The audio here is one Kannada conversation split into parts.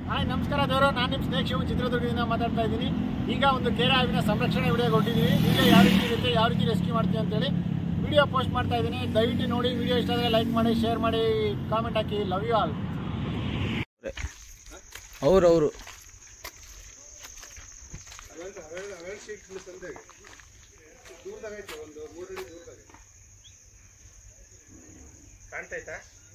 ಹಾಯ್ ನಮಸ್ಕಾರ ದೇವರು ನಾನು ನಿಮ್ಮ ಸ್ನೇಕ್ ಶಿವ ಚಿತ್ರದುರ್ಗದಿಂದ ಮಾತಾಡ್ತಾ ಇದ್ದೀನಿ ಈಗ ಒಂದು ಕೇರ ಹಾವಿನ ಸಂರಕ್ಷಣೆ ವಿಡಿಯೋ ಕೊಟ್ಟಿದ್ದೀವಿ ಈಗ ಯಾವ ರೀತಿ ಇರುತ್ತೆ ಯಾವ ರೀತಿ ರೆಸ್ಕ್ಯೂ ಮಾಡ್ತೀವಿ ಅಂತೇಳಿ ವಿಡಿಯೋ ಪೋಸ್ಟ್ ಮಾಡ್ತಾ ಇದ್ದೀನಿ ದಯವಿಟ್ಟು ನೋಡಿ ವಿಡಿಯೋ ಇಷ್ಟ ಆದರೆ ಲೈಕ್ ಮಾಡಿ ಶೇರ್ ಮಾಡಿ ಕಾಮೆಂಟ್ ಹಾಕಿ ಲವ್ ಯು ಆಲ್ ಅವ್ರು ಅವರು ಕಾಣ್ತೈತಾ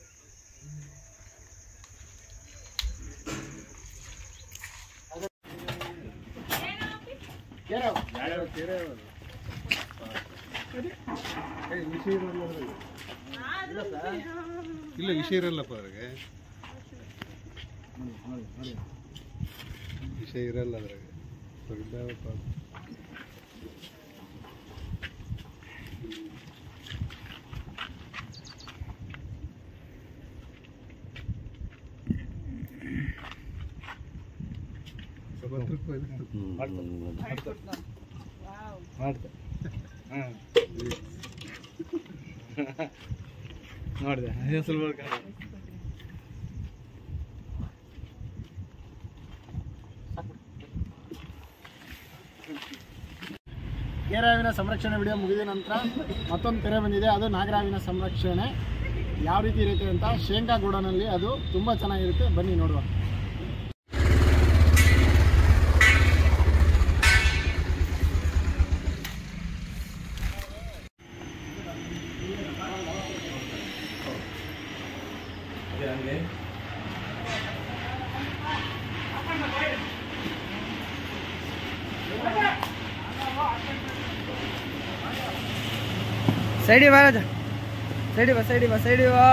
ಕೇರ ಇಲ್ಲ ವಿಷಯ ಇರಲ್ಲಪ್ಪ ಅದ್ರಾಗೆ ವಿಷಯ ಇರಲ್ಲ ಅದ್ರಾಗೆ ಇದ್ದಾವಪ್ಪ ಸ್ವಲ್ಪ ಹತ್ರಕ್ಕೆ ಹೋಯ್ತು. ನೋಡಿದೆ ಸ್ವಲ್ಪ ಕೇರಾವಿನ ಸಂರಕ್ಷಣೆ ವಿಡಿಯೋ ಮುಗಿದ ನಂತರ ಮತ್ತೊಂದು ಕೆರೆ ಬಂದಿದೆ ಅದು ನಾಗರಾವಿನ ಸಂರಕ್ಷಣೆ ಯಾವ ರೀತಿ ಇರುತ್ತೆ ಅಂತ ಶೇಂಗಾ ಗೋಡನಲ್ಲಿ ಅದು ತುಂಬ ಚೆನ್ನಾಗಿರುತ್ತೆ ಬನ್ನಿ ನೋಡುವ ಸೈಡಿ ಬಾ ರಾಜ ಸೈಡಿ ಬಾ ಸೈಡಿ ಬಾ ಸೈಡಿ ಬಾ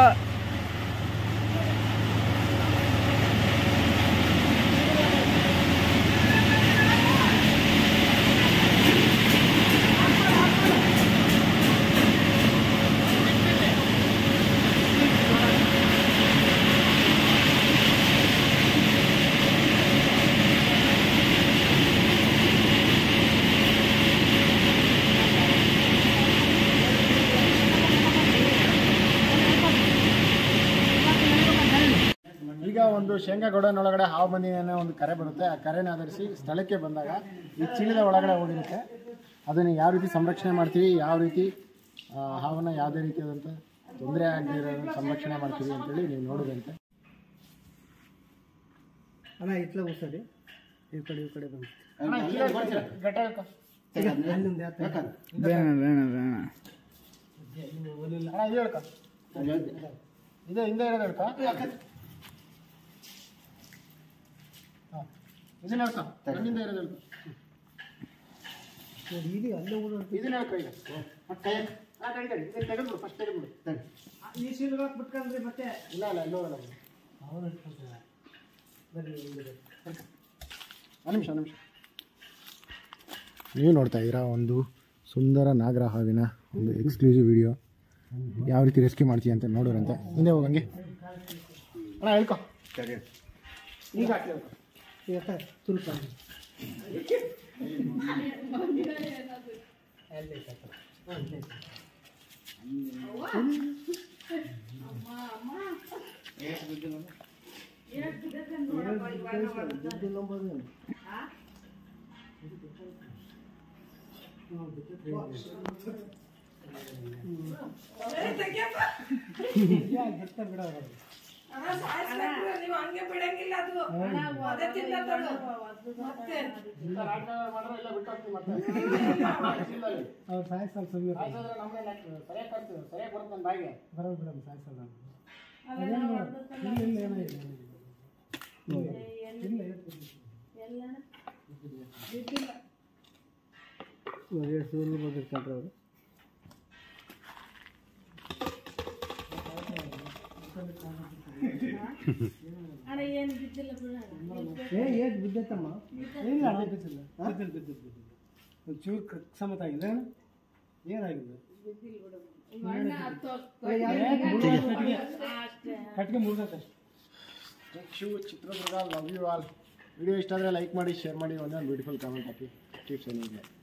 ಈಗ ಒಂದು ಶೇಂಗಾ ಗೋಡನೊಳಗಡೆ ಹಾವು ಬಂದಿದೆ ಅನ್ನೋ ಒಂದು ಕರೆ ಬರುತ್ತೆ ಆ ಕರೆನ ಆಧರಿಸಿ ಸ್ಥಳಕ್ಕೆ ಬಂದಾಗ ಈ ಚೀಲದ ಒಳಗಡೆ ಹೋಗಿರುತ್ತೆ ಅದನ್ನು ಯಾವ ರೀತಿ ಸಂರಕ್ಷಣೆ ಮಾಡ್ತೀವಿ ಯಾವ ರೀತಿ ಆ, ಹಾವನ್ನ ಯಾವುದೇ ರೀತಿಯಾದಂಥ ತೊಂದರೆ ಆಗದಿರೋ ಸಂರಕ್ಷಣೆ ಮಾಡ್ತೀವಿ ಅಂತೇಳಿ ನೀವು ನೋಡೋದಂತೆ ಅಣ್ಣ ಇಟ್ಲ ಕೂಸಡಿ ಈ ಕಡೆ ಈ ಕಡೆ ಬಂದು ಅಲ್ಲಿಂದ ಯಾತ ಬೇಡ ಬೇಡ ಬೇಡ ಇದು ಹೇಳ್ಕ ಇದು ಹಿಂದೆ ಇರೋದು ಹೇಳ್ಕ ಹಾಂ ಇದನ್ನ ಹೇಳ್ಕ ನನ್ನಿಂದ ಇರೋದು ಹೇಳ್ಕ ಇಲ್ಲಿ ಅಲ್ಲೇ ಓಡಾಡ್ತು ಇದನ್ನ ಹೇಳ್ಕ ಈಗ ಮತ್ತೆ ಕೈ ಆ, ತಡಿ ತಡಿ ಇದನ್ನ ತೆಗೆದ್ಬಿಡು ಫಸ್ಟ್ ತೆಗೆದ್ಬಿಡು ತಡಿ ಈ ಸೀಲ್ಗಳು ಬಿಟ್ಕೊಂಡ್ರಿ ಮತ್ತೆ ಇಲ್ಲ ಇಲ್ಲ ಇಲ್ಲ ಹೋಗಲ್ಲ ಅವ್ರು ಇಟ್ಕೊಂತಾರೆ ಬರ್ರಿ ಹಿಂದೆ ಒಂದು ನಿಮಿಷ ಒಂದು ನಿಮಿಷ ನೀವು ನೋಡ್ತಾ ಇದ್ದೀರಾ ಒಂದು ಸುಂದರ ನಾಗರ ಹಾವಿನ ಒಂದು ಎಕ್ಸ್ಕ್ಲೂಸಿವ್ ವಿಡಿಯೋ ಯಾವ ರೀತಿ ರೆಸ್ಕ್ಯೂ ಮಾಡ್ತೀಯ ಅಂತ ನೋಡೋರಂತೆ ಹಿಂದೆ ಹೋಗಂಗೆ ಅಣ್ಣ ಹೇಳ್ಕೊ ಈಗ ಹಾಕಿ ಹೇಳ್ಕೊ ಯಾಕ ತುಲ್ಪ ನೀವು ಹಂಗೆ ಬಿಡಂಗಿಲ್ಲ ಅದು ಅದೇ ತಿನ್ನತ್ತದು ಮತ್ತೆ ಅವ್ರು ಸಾಯಿಸಲ್ಲ ಸುಮ್ಮನೆ ಸರಿಯಾಗಿ ಬರುತ್ತೆ ನನ್ನ ಬಾಯಿಗೆ ಬರೋದು ಬಿಡಮ್ಮ ಸಾಯಿಸಲ್ಲ ಇಲ್ಲ ಇಲ್ಲ ಏನಾಗಿದೆ ಇಲ್ಲ ಎರಡು ಸೂರ್ಯ ಬಂದಿರ್ತಾರ್ರಿ ಅವರು ಅಣ್ಣ ಏನು ಬಿದ್ದಿಲ್ಲ ಬಿಡೋಣ ಏ ಏಟ್ ಬಿದ್ದೈತಮ್ಮ ಇಲ್ಲ ಅಣ್ಣ ಬಿದ್ದಿಲ್ಲ ಬಿದ್ದಿಲ್ಲ ಬಿದ್ದಿಲ್ಲ ಬಿದ್ದಿಲ್ಲ ಒಂದು ಚೂರು ಕ- ಸಮತ ಆಗಿದೆ ಅಣ್ಣ ಏನಾಗಿದೆ ಅಣ್ಣ ಹತ್ತು ಕಟ್ಗೆ ಮುಗ್ದೈತೆ Shiva Chitradurga love you all video ಇಷ್ಟ ಆದರೆ ಲೈಕ್ ಮಾಡಿ ಶೇರ್ ಮಾಡಿ ಒಂದೊಂದು ಬ್ಯೂಟಿಫುಲ್ ಕಾಮೆಂಟ್ ಹಾಕಿ ಟಿಪ್ಸ್ ಏನಿದೆ